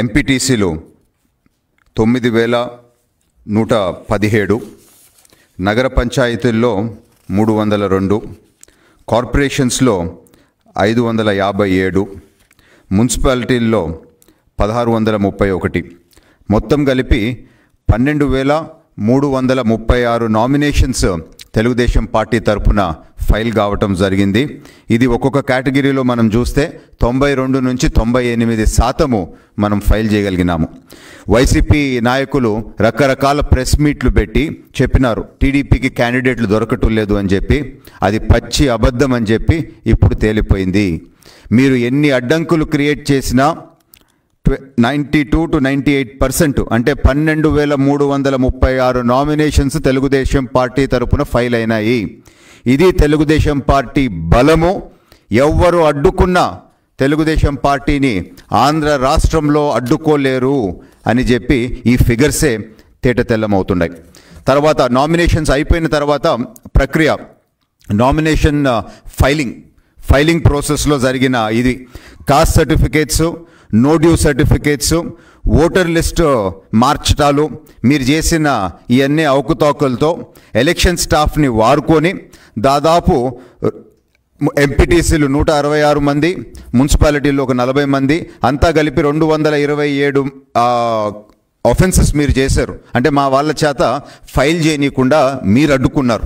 ఎంపీటీసీలు తొమ్మిది వేల నూట పదిహేడు నగర పంచాయతీల్లో మూడు వందల రెండు కార్పొరేషన్స్లో ఐదు వందల యాభై ఏడు మున్సిపాలిటీల్లో పదహారు వందల ముప్పై ఒకటి మొత్తం కలిపి పన్నెండు వేల మూడు వందల ముప్పై ఆరు నామినేషన్స్ తెలుగుదేశం పార్టీ తరపున ఫైల్ కావటం జరిగింది ఇది ఒక్కొక్క కేటగిరీలో మనం చూస్తే తొంభై రెండు నుంచి తొంభై ఎనిమిది శాతము మనం ఫైల్ చేయగలిగినాము వైసీపీ నాయకులు రకరకాల ప్రెస్ మీట్లు పెట్టి చెప్పినారు టీడీపీకి క్యాండిడేట్లు దొరకటం లేదు అని చెప్పి అది పచ్చి అబద్ధం అని చెప్పి ఇప్పుడు తేలిపోయింది మీరు ఎన్ని అడ్డంకులు క్రియేట్ చేసినా ninety two to ninety eight percent అంటే పన్నెండు వేల మూడు వందల ముప్పై ఆరు నామినేషన్స్ తెలుగుదేశం పార్టీ తరపున ఫైల్ అయినాయి ఇది తెలుగుదేశం పార్టీ బలము ఎవ్వరు అడ్డుకున్నా తెలుగుదేశం పార్టీని ఆంధ్ర రాష్ట్రంలో అడ్డుకోలేరు అని చెప్పి ఈ ఫిగర్సే తేట తెల్లమవుతున్నాయి తర్వాత నామినేషన్స్ అయిపోయిన తర్వాత ప్రక్రియ నామినేషన్ ఫైలింగ్ ఫైలింగ్ ప్రాసెస్లో జరిగిన ఇది caste certificates no due certificates voter list మార్చటాలు మీరు చేసిన ఇవన్నీ అవకతవకలతో ఎలక్షన్ స్టాఫ్ని వాడుకొని దాదాపు ఎంపీటీసీలు నూట అరవై ఆరు మంది మున్సిపాలిటీలో ఒక నలభై మంది అంతా కలిపి రెండు వందల ఇరవై ఏడు ఆఫెన్సెస్ మీరు చేశారు అంటే మా వాళ్ళ చేత ఫైల్ చేయనీయకుండా మీరు అడ్డుకున్నారు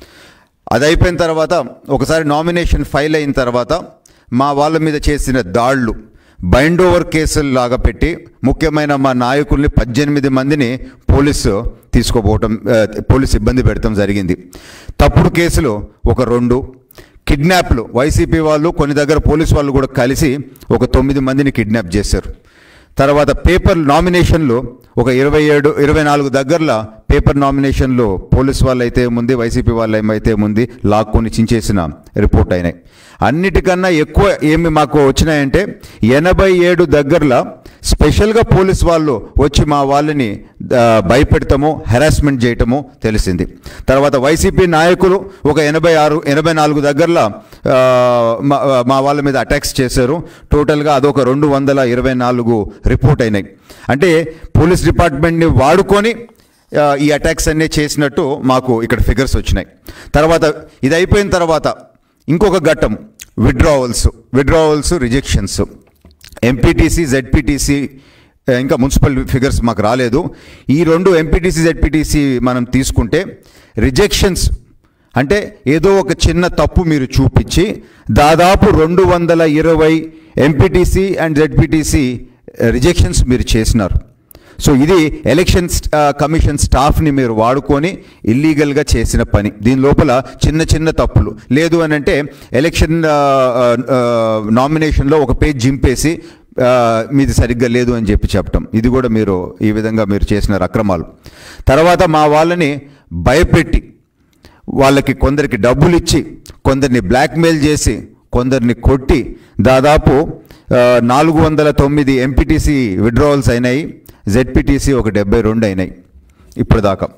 అది అయిపోయిన తర్వాత ఒకసారి నామినేషన్ ఫైల్ అయిన తర్వాత మా వాళ్ళ మీద చేసిన దాళ్ళు బైండ్ ఓవర్ కేసులు లాగా పెట్టి ముఖ్యమైన మా నాయకుల్ని పద్దెనిమిది మందిని పోలీసు తీసుకోపోవటం ఆ, పోలీసు ఇబ్బంది పెడతాం జరిగింది తప్పుడు కేసులు ఒక రెండు కిడ్నాప్లు వైసీపీ వాళ్ళు కొన్ని దగ్గర పోలీసు వాళ్ళు కూడా కలిసి ఒక తొమ్మిది మందిని కిడ్నాప్ చేశారు తర్వాత పేపర్ నామినేషన్లు ఒక ఇరవై ఏడు ఇరవై నాలుగు దగ్గరలో పేపర్ నామినేషన్లు పోలీస్ వాళ్ళు అయితే ఏముంది వైసీపీ వాళ్ళు ఏమైతే ఏముంది లాక్కొని చించేసిన రిపోర్ట్ అయినాయి అన్నిటికన్నా ఎక్కువ ఏమి మాకు వచ్చినాయంటే ఎనభై ఏడు దగ్గరలో స్పెషల్గా పోలీస్ వాళ్ళు వచ్చి మా వాళ్ళని ఆ, భయపెడతాము హెరాస్మెంట్ చేయటము తెలిసింది తర్వాత వైసీపీ నాయకులు ఒక ఎనభై ఆరు ఎనభై నాలుగు దగ్గరలో ఆ, మా మా వాళ్ళ మీద అటాక్స్ చేశారు టోటల్గా అదొక రెండు వందల ఇరవై నాలుగు రిపోర్ట్ అయినాయి అంటే పోలీస్ డిపార్ట్మెంట్ని వాడుకొని ఆ, ఈ అటాక్స్ అన్నీ చేసినట్టు మాకు ఇక్కడ ఫిగర్స్ వచ్చినాయి తర్వాత ఇది అయిపోయిన తర్వాత ఇంకొక ఘట్టం withdrawals withdrawals rejections MPTC ZPTC ఇంకా మున్సిపల్ ఫిగర్స్ మాకు రాలేదు ఈ రెండు ఎంపీటీసీ జెడ్పీటీసీ మనం తీసుకుంటే రిజెక్షన్స్ అంటే ఏదో ఒక చిన్న తప్పు మీరు చూపించి దాదాపు రెండు వందల ఇరవై ఎంపీటీసీ అండ్ జెడ్పీటీసీ రిజెక్షన్స్ మీరు చేసినారు సో ఇది ఎలక్షన్ స్ట్- ఆ, కమిషన్ స్టాఫ్ని మీరు వాడుకొని ఇల్లీగల్గా చేసిన పని దీని లోపల చిన్న చిన్న తప్పులు లేదు అని అంటే ఎలక్షన్ ఆ, ఆ, నామినేషన్లో ఒక పేజ్ జింపేసి ఆ, మీది సరిగ్గా లేదు అని చెప్పి చెప్పటం ఇది కూడా మీరు ఈ విధంగా మీరు చేసిన అక్రమాలు తర్వాత మా వాళ్ళని భయపెట్టి వాళ్ళకి కొందరికి డబ్బులు ఇచ్చి కొందరిని బ్లాక్మెయిల్ చేసి కొందరిని కొట్టి దాదాపు ఆ, నాలుగు వందల తొమ్మిది ఎంపీటీసీ విడ్రావల్స్ అయినాయి జెడ్పీటీసీ ఒక డెబ్బై రెండు అయినాయి ఇప్పటిదాకా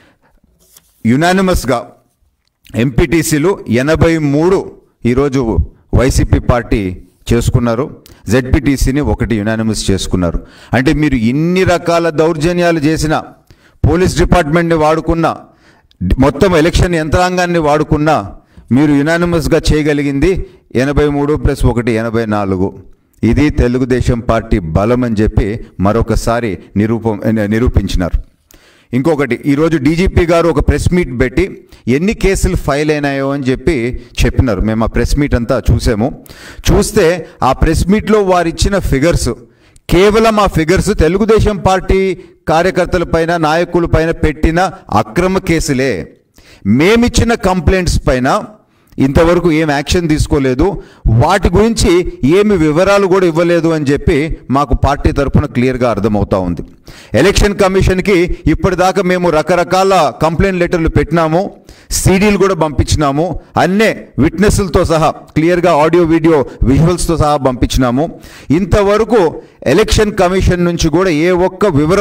యునానిమస్గా ఎంపీటీసీలు ఎనభై మూడు ఈరోజు వైసీపీ పార్టీ చేసుకున్నారు జెడ్పీటీసీని ఒకటి యునానిమస్ చేసుకున్నారు అంటే మీరు ఇన్ని రకాల దౌర్జన్యాలు చేసిన పోలీస్ డిపార్ట్మెంట్ని వాడుకున్న మొత్తం ఎలక్షన్ యంత్రాంగాన్ని వాడుకున్నా మీరు యునానిమస్గా చేయగలిగింది ఎనభై మూడు ప్లస్ ఒకటి ఎనభై నాలుగు ఇది తెలుగుదేశం పార్టీ బలం అని చెప్పి మరొకసారి నిరూపం నిరూపించినారు ఇంకొకటి ఈరోజు డీజీపీ గారు ఒక ప్రెస్ మీట్ పెట్టి ఎన్ని కేసులు ఫైల్ అయినాయో అని చెప్పి చెప్పినారు మేము ఆ ప్రెస్ మీట్ అంతా చూసాము చూస్తే ఆ ప్రెస్ మీట్లో వారు ఇచ్చిన ఫిగర్స్ కేవలం ఆ ఫిగర్స్ తెలుగుదేశం పార్టీ కార్యకర్తల పైన నాయకుల పైన పెట్టిన అక్రమ కేసులే మేమిచ్చిన కంప్లైంట్స్ పైన ఇంతవరకు ఏం యాక్షన్ తీసుకోలేదు వాటి గురించి ఏమి వివరాలు కూడా ఇవ్వలేదు అని చెప్పి మాకు పార్టీ తరఫున క్లియర్గా అర్థమవుతా ఉంది ఎలక్షన్ కమిషన్కి ఇప్పటిదాకా మేము రకరకాల కంప్లైంట్ లెటర్లు పెట్టినాము సీడీలు కూడా పంపించినాము అన్నే విట్నెస్లతో సహా క్లియర్గా ఆడియో వీడియో విజువల్స్తో సహా పంపించినాము ఇంతవరకు ఎలక్షన్ కమిషన్ నుంచి కూడా ఏ ఒక్క వివరము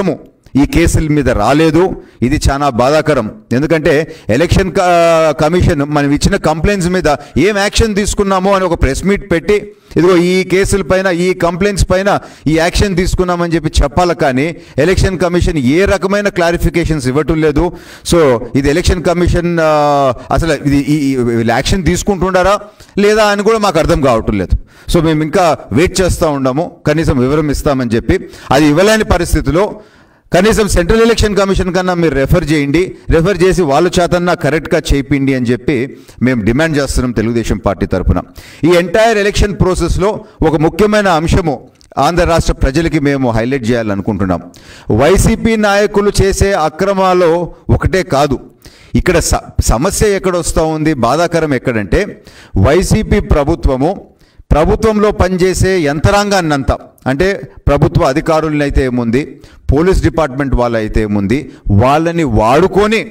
ఈ కేసుల మీద రాలేదు ఇది చాలా బాధాకరం ఎందుకంటే ఎలక్షన్ క- కమిషన్ మనం ఇచ్చిన కంప్లైంట్స్ మీద ఏం యాక్షన్ తీసుకున్నామో అని ఒక ప్రెస్ మీట్ పెట్టి ఇదిగో ఈ కేసుల పైన ఈ కంప్లైంట్స్ పైన ఈ యాక్షన్ తీసుకున్నామని చెప్పి చెప్పాలి కానీ ఎలక్షన్ కమిషన్ ఏ రకమైన క్లారిఫికేషన్స్ ఇవ్వటం లేదు సో ఇది ఎలక్షన్ కమిషన్ ఆ, అసలు ఇది ఈ- ఈ- వీళ్ళు యాక్షన్ తీసుకుంటుండారా లేదా అని కూడా మాకు అర్థం కావటం లేదు సో మేము ఇంకా వెయిట్ చేస్తూ ఉన్నాము కనీసం వివరం ఇస్తామని చెప్పి అది ఇవ్వలేని పరిస్థితిలో కనీసం సెంట్రల్ ఎలక్షన్ కమిషన్ కన్నా మీరు రెఫర్ చేయండి రెఫర్ చేసి వాళ్ళ చేతన్నా కరెక్ట్గా చేయిండి అని చెప్పి మేము డిమాండ్ చేస్తున్నాం తెలుగుదేశం పార్టీ తరఫున ఈ ఎంటైర్ ఎలక్షన్ ప్రాసెస్లో ఒక ముఖ్యమైన అంశము ఆంధ్ర రాష్ట్ర ప్రజలకి మేము హైలైట్ చేయాలనుకుంటున్నాం వైసీపీ నాయకులు చేసే అక్రమాలు ఒకటే కాదు ఇక్కడ స- సమస్య ఎక్కడ వస్తూ ఉంది బాధాకరం ఎక్కడంటే వైసీపీ ప్రభుత్వము ప్రభుత్వంలో పనిచేసే యంత్రాంగాన్నంతా అంటే ప్రభుత్వ అధికారులను అయితే ఏముంది పోలీస్ డిపార్ట్మెంట్ వాళ్ళు అయితే ఏముంది వాళ్ళని వాడుకొని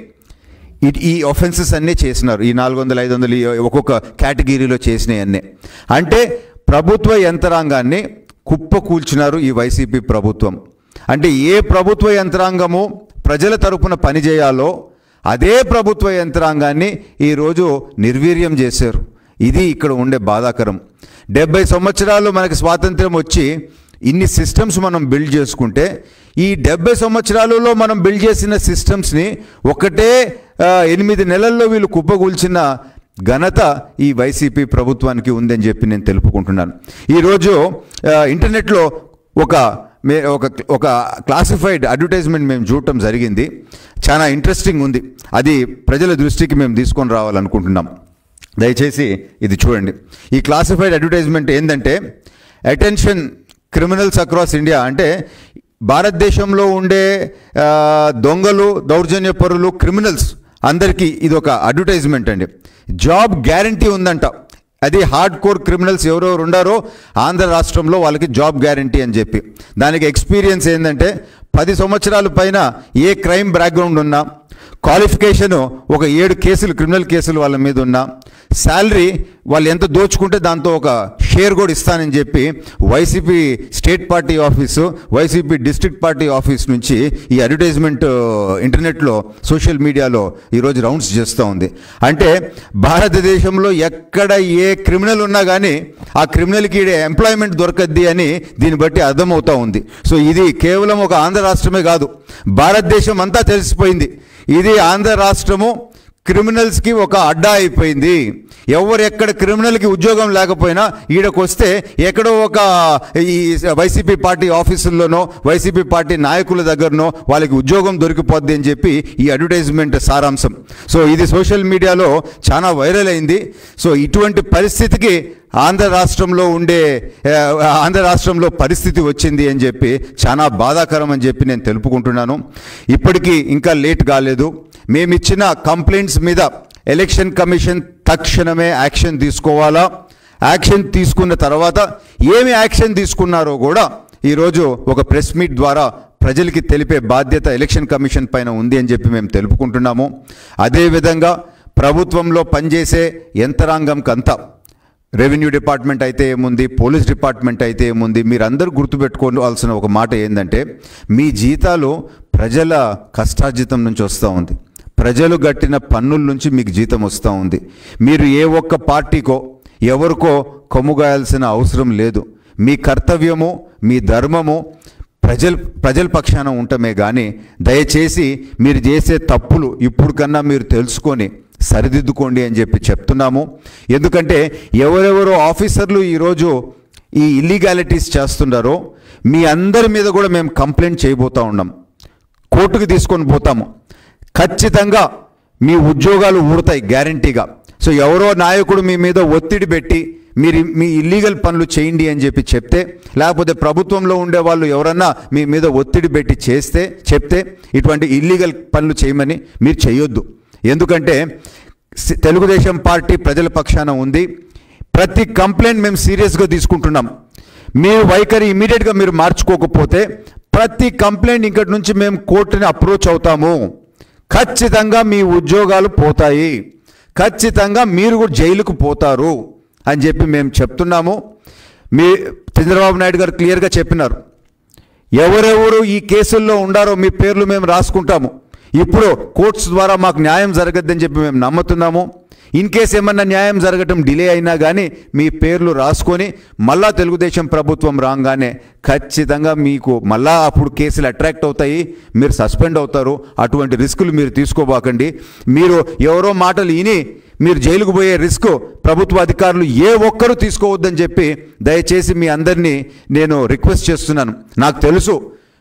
ఈ- ఈ ఒఫెన్సెస్ అన్నీ చేసినారు ఈ నాలుగు వందల ఐదు వందలు ఈ ఒక్కొక్క కేటగిరీలో చేసినవి అన్నీ అంటే ప్రభుత్వ యంత్రాంగాన్ని కుప్ప కూల్చినారు ఈ వైసీపీ ప్రభుత్వం అంటే ఏ ప్రభుత్వ యంత్రాంగము ప్రజల తరపున పనిచేయాలో అదే ప్రభుత్వ యంత్రాంగాన్ని ఈరోజు నిర్వీర్యం చేశారు ఇది ఇక్కడ ఉండే బాధాకరం డెబ్బై సంవత్సరాలు మనకి స్వాతంత్రం వచ్చి ఇన్ని సిస్టమ్స్ మనం బిల్డ్ చేసుకుంటే ఈ డెబ్బై సంవత్సరాలలో మనం బిల్డ్ చేసిన సిస్టమ్స్ని ఒకటే ఆ, ఎనిమిది నెలల్లో వీళ్ళు కుప్పగూల్చిన ఘనత ఈ వైసీపీ ప్రభుత్వానికి ఉందని చెప్పి నేను తెలుపుకుంటున్నాను ఈరోజు ఆ, ఇంటర్నెట్లో ఒక మే ఒక ఒక క్లాసిఫైడ్ అడ్వర్టైజ్మెంట్ మేము చూడటం జరిగింది చాలా ఇంట్రెస్టింగ్ ఉంది అది ప్రజల దృష్టికి మేము తీసుకొని రావాలనుకుంటున్నాం దయచేసి ఇది చూడండి ఈ క్లాసిఫైడ్ అడ్వర్టైజ్మెంట్ ఏంటంటే అటెన్షన్ క్రిమినల్స్ అక్రాస్ ఇండియా అంటే భారతదేశంలో ఉండే ఆ, దొంగలు దౌర్జన్య పరులు క్రిమినల్స్ అందరికీ ఇది ఒక అడ్వర్టైజ్మెంట్ అండి జాబ్ గ్యారంటీ ఉందంట అది హార్డ్ కోర్ క్రిమినల్స్ ఎవరెవరు ఉండారో ఆంధ్ర రాష్ట్రంలో వాళ్ళకి జాబ్ గ్యారంటీ అని చెప్పి దానికి ఎక్స్పీరియన్స్ ఏంటంటే పది సంవత్సరాల పైన ఏ క్రైమ్ బ్యాక్గ్రౌండ్ ఉన్నా క్వాలిఫికేషన్ ఒక ఏడు కేసులు క్రిమినల్ కేసులు వాళ్ళ మీద ఉన్నా శాలరీ వాళ్ళు ఎంత దోచుకుంటే దాంతో ఒక షేర్ కూడా ఇస్తానని చెప్పి YCP state party office YCP district party office నుంచి ఈ అడ్వర్టైజ్మెంట్ ఇంటర్నెట్లో సోషల్ మీడియాలో ఈరోజు రౌండ్స్ చేస్తూ ఉంది అంటే భారతదేశంలో ఎక్కడ ఏ క్రిమినల్ ఉన్నా కానీ ఆ క్రిమినల్కి ఎంప్లాయ్మెంట్ దొరకద్ది అని దీన్ని బట్టి అర్థమవుతా ఉంది సో ఇది కేవలం ఒక ఆంధ్ర రాష్ట్రమే కాదు భారతదేశం అంతా తెలిసిపోయింది ఇది ఆంధ్ర రాష్ట్రము క్రిమినల్స్కి ఒక అడ్డా అయిపోయింది ఎవరు ఎక్కడ క్రిమినల్కి ఉద్యోగం లేకపోయినా ఈడకు వస్తే ఎక్కడో ఒక ఈ వైసీపీ పార్టీ ఆఫీసుల్లోనో వైసీపీ పార్టీ నాయకుల దగ్గరనో వాళ్ళకి ఉద్యోగం దొరికిపోద్ది అని చెప్పి ఈ అడ్వర్టైజ్మెంట్ సారాంశం సో ఇది సోషల్ మీడియాలో చాలా వైరల్ అయింది సో ఇటువంటి పరిస్థితికి ఆంధ్ర రాష్ట్రంలో ఉండే ఆ, ఆంధ్ర రాష్ట్రంలో పరిస్థితి వచ్చింది అని చెప్పి చాలా బాధాకరం అని చెప్పి నేను తెలుపుకుంటున్నాను ఇప్పటికీ ఇంకా లేట్ కాలేదు మేమిచ్చిన కంప్లైంట్స్ మీద ఎలక్షన్ కమిషన్ తక్షణమే యాక్షన్ తీసుకోవాలా యాక్షన్ తీసుకున్న తర్వాత ఏమి యాక్షన్ తీసుకున్నారో కూడా ఈరోజు ఒక ప్రెస్ మీట్ ద్వారా ప్రజలకి తెలిపే బాధ్యత ఎలక్షన్ కమిషన్ పైన ఉంది అని చెప్పి మేము తెలుపుకుంటున్నాము అదేవిధంగా ప్రభుత్వంలో పనిచేసే యంత్రాంగంకంతా రెవెన్యూ డిపార్ట్మెంట్ అయితే ఏముంది పోలీస్ డిపార్ట్మెంట్ అయితే ఏముంది మీరందరూ గుర్తుపెట్టుకోవాల్సిన ఒక మాట ఏంటంటే మీ జీతాలు ప్రజల కష్టార్జితం నుంచి వస్తూ ఉంది ప్రజలు గట్టిన పన్నుల నుంచి మీకు జీతం వస్తూ ఉంది మీరు ఏ ఒక్క పార్టీకో ఎవరికో కొమ్ముగాయాల్సిన అవసరం లేదు మీ కర్తవ్యము మీ ధర్మము ప్రజల ప్రజల పక్షాన ఉండటమే కానీ దయచేసి మీరు చేసే తప్పులు ఇప్పుడు కన్నా మీరు తెలుసుకొని సరిదిద్దుకోండి అని చెప్పి చెప్తున్నాము ఎందుకంటే ఎవరెవరో ఆఫీసర్లు ఈరోజు ఈ ఇల్లీగాలిటీస్ చేస్తున్నారో మీ అందరి మీద కూడా మేము కంప్లైంట్ చేయబోతా ఉన్నాం కోర్టుకు తీసుకొని పోతాము ఖచ్చితంగా మీ ఉద్యోగాలు ఊడతాయి గ్యారంటీగా సో ఎవరో నాయకుడు మీ మీద ఒత్తిడి పెట్టి మీరు మీ ఇల్లీగల్ పనులు చేయండి అని చెప్పి చెప్తే లేకపోతే ప్రభుత్వంలో ఉండే వాళ్ళు ఎవరన్నా మీ మీద ఒత్తిడి పెట్టి చేస్తే చెప్తే ఇటువంటి ఇల్లీగల్ పనులు చేయమని మీరు చేయొద్దు ఎందుకంటే సి- తెలుగుదేశం పార్టీ ప్రజల పక్షాన ఉంది ప్రతి కంప్లైంట్ మేము సీరియస్గా తీసుకుంటున్నాం మీరు వైఖరి ఇమీడియట్గా మీరు మార్చుకోకపోతే ప్రతి కంప్లైంట్ ఇక్కడి నుంచి మేము కోర్టుని అప్రోచ్ అవుతాము ఖచ్చితంగా మీ ఉద్యోగాలు పోతాయి ఖచ్చితంగా మీరు కూడా జైలుకు పోతారు అని చెప్పి మేము చెప్తున్నాము మీ చంద్రబాబు నాయుడు గారు క్లియర్గా చెప్పినారు ఎవరెవరు ఈ కేసుల్లో ఉండారో మీ పేర్లు మేము రాసుకుంటాము ఇప్పుడు కోర్ట్స్ ద్వారా మాకు న్యాయం జరగద్దని చెప్పి మేము నమ్ముతున్నాము ఇన్ కేస్ ఏమన్నా న్యాయం జరగటం డిలే అయినా కానీ మీ పేర్లు రాసుకొని మళ్ళా తెలుగుదేశం ప్రభుత్వం రాగానే ఖచ్చితంగా మీకు మళ్ళా అప్పుడు కేసులు అట్రాక్ట్ అవుతాయి మీరు సస్పెండ్ అవుతారు అటువంటి రిస్కులు మీరు తీసుకోబాకండి మీరు ఎవరో మాటలు విని మీరు జైలుకు పోయే రిస్క్ ప్రభుత్వ అధికారులు ఏ ఒక్కరూ తీసుకోవద్దని చెప్పి దయచేసి మీ అందరినీ నేను రిక్వెస్ట్ చేస్తున్నాను నాకు తెలుసు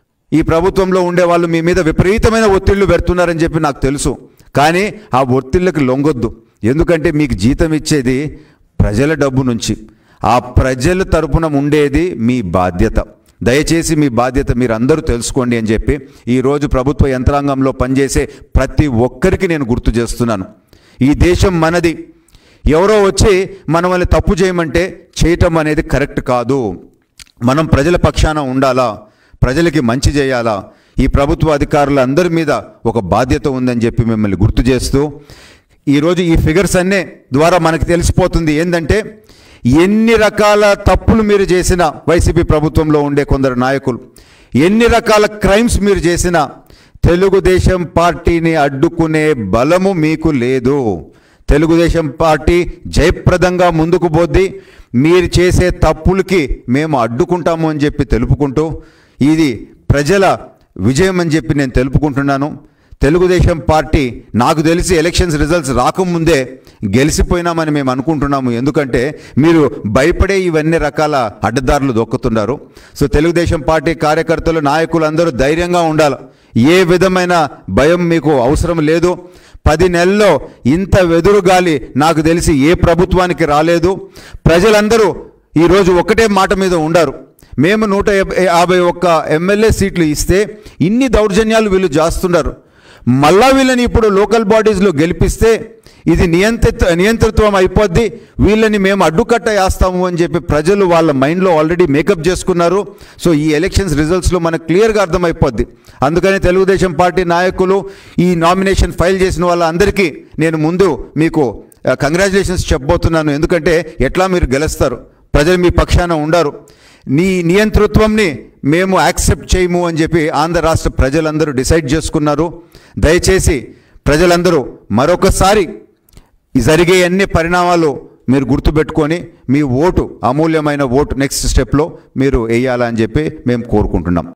ఈ ప్రభుత్వంలో ఉండే వాళ్ళు మీ మీద విపరీతమైన ఒత్తిళ్లు పెడుతున్నారని చెప్పి నాకు తెలుసు కానీ ఆ ఒత్తిళ్ళకి లొంగొద్దు ఎందుకంటే మీకు జీతం ఇచ్చేది ప్రజల డబ్బు నుంచి ఆ ప్రజల తరపున ఉండేది మీ బాధ్యత దయచేసి మీ బాధ్యత మీరు అందరూ తెలుసుకోండి అని చెప్పి ఈరోజు ప్రభుత్వ యంత్రాంగంలో పనిచేసే ప్రతి ఒక్కరికి నేను గుర్తు చేస్తున్నాను ఈ దేశం మనది ఎవరో వచ్చి మనల్ని తప్పు చేయమంటే చేయటం అనేది కరెక్ట్ కాదు మనం ప్రజల పక్షాన ఉండాలా ప్రజలకి మంచి చేయాలా ఈ ప్రభుత్వ అధికారులందరి మీద ఒక బాధ్యత ఉందని చెప్పి మిమ్మల్ని గుర్తు చేస్తూ ఈరోజు ఈ ఫిగర్స్ అన్నీ ద్వారా మనకు తెలిసిపోతుంది ఏంటంటే ఎన్ని రకాల తప్పులు మీరు చేసిన వైసీపీ ప్రభుత్వంలో ఉండే కొందరు నాయకులు ఎన్ని రకాల క్రైమ్స్ మీరు చేసినా తెలుగుదేశం పార్టీని అడ్డుకునే బలము మీకు లేదు తెలుగుదేశం పార్టీ జయప్రదంగా ముందుకు పోద్ది మీరు చేసే తప్పులకి మేము అడ్డుకుంటాము అని చెప్పి తెలుపుకుంటూ ఇది ప్రజల విజయం అని చెప్పి నేను తెలుపుకుంటున్నాను తెలుగుదేశం పార్టీ నాకు తెలిసి ఎలక్షన్స్ రిజల్ట్స్ రాకముందే గెలిచిపోయినామని మేము అనుకుంటున్నాము ఎందుకంటే మీరు భయపడే ఇవన్నీ రకాల అడ్డదారులు దొక్కుతున్నారు సో తెలుగుదేశం పార్టీ కార్యకర్తలు నాయకులు అందరూ ధైర్యంగా ఉండాలి ఏ విధమైన భయం మీకు అవసరం లేదు పది నెలల్లో ఇంత వెదురు గాలి నాకు తెలిసి ఏ ప్రభుత్వానికి రాలేదు ప్రజలందరూ ఈరోజు ఒకటే మాట మీద ఉండారు మేము నూట యాభై ఒక్క ఎమ్మెల్యే సీట్లు ఇస్తే ఇన్ని దౌర్జన్యాలు వీళ్ళు చేస్తున్నారు మళ్ళా వీళ్ళని ఇప్పుడు లోకల్ బాడీస్లో గెలిపిస్తే ఇది నియంత్రిత నియంతృత్వం అయిపోద్ది వీళ్ళని మేము అడ్డుకట్ట వేస్తాము అని చెప్పి ప్రజలు వాళ్ళ మైండ్లో ఆల్రెడీ మేకప్ చేసుకున్నారు సో ఈ ఎలక్షన్స్ రిజల్ట్స్లో మనకు క్లియర్గా అర్థమైపోద్ది అందుకని తెలుగుదేశం పార్టీ నాయకులు ఈ నామినేషన్ ఫైల్ చేసిన వాళ్ళందరికీ నేను ముందు మీకు కంగ్రాచులేషన్స్ చెప్పబోతున్నాను ఎందుకంటే ఎట్లా మీరు గెలుస్తారు ప్రజలు మీ పక్షాన ఉండరు నీ నియంతృత్వంని మేము యాక్సెప్ట్ చేయము అని చెప్పి ఆంధ్ర రాష్ట్ర ప్రజలందరూ డిసైడ్ చేసుకున్నారు దయచేసి ప్రజలందరూ మరొకసారి ఈ జరిగే అన్ని పరిణామాలు మీరు గుర్తుపెట్టుకొని మీ ఓటు అమూల్యమైన ఓటు నెక్స్ట్ స్టెప్లో మీరు వేయాలని చెప్పి మేము కోరుకుంటున్నాం